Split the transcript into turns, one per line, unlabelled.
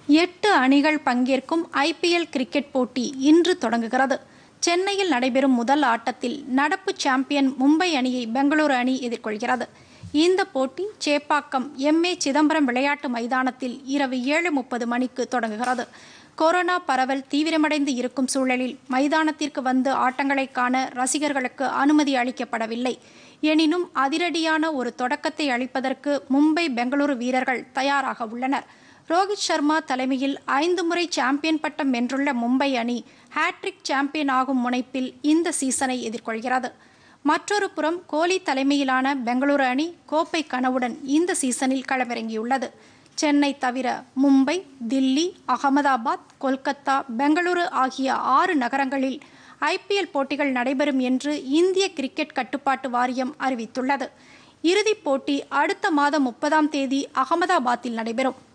எட்டு அணிகள் பங்கேற்கும் ஐபிஎல் கிரிக்கெட் போட்டி இன்று தொடங்குகிறது சென்னையில் நடைபெறும் முதல் ஆட்டத்தில் நடப்பு சாம்பியன் மும்பை அணியை பெங்களூரு அணி எதிர்கொள்கிறது இந்த போட்டி சேப்பாக்கம் எம்ஏ சிதம்பரம் விளையாட்டு மைதானத்தில் இரவு ஏழு முப்பது மணிக்கு தொடங்குகிறது கொரோனா பரவல் தீவிரமடைந்து இருக்கும் சூழலில் மைதானத்திற்கு வந்து ஆட்டங்களை காண ரசிகர்களுக்கு அனுமதி அளிக்கப்படவில்லை எனினும் அதிரடியான ஒரு தொடக்கத்தை அளிப்பதற்கு மும்பை பெங்களூரு வீரர்கள் தயாராக உள்ளனர் ரோஹித் சர்மா தலைமையில் ஐந்து முறை சாம்பியன் பட்டம் வென்றுள்ள மும்பை அணி ஹேட்ரிக் சாம்பியன் ஆகும் முனைப்பில் இந்த சீசனை எதிர்கொள்கிறது மற்றொரு புறம் கோலி தலைமையிலான பெங்களூரு அணி கோப்பை கனவுடன் இந்த சீசனில் களமிறங்கியுள்ளது சென்னை தவிர மும்பை தில்லி அகமதாபாத் கொல்கத்தா பெங்களூரு ஆகிய ஆறு நகரங்களில் ஐபிஎல் போட்டிகள் நடைபெறும் என்று இந்திய கிரிக்கெட் கட்டுப்பாட்டு வாரியம் அறிவித்துள்ளது இறுதிப் போட்டி அடுத்த மாதம் முப்பதாம் தேதி அகமதாபாத்தில் நடைபெறும்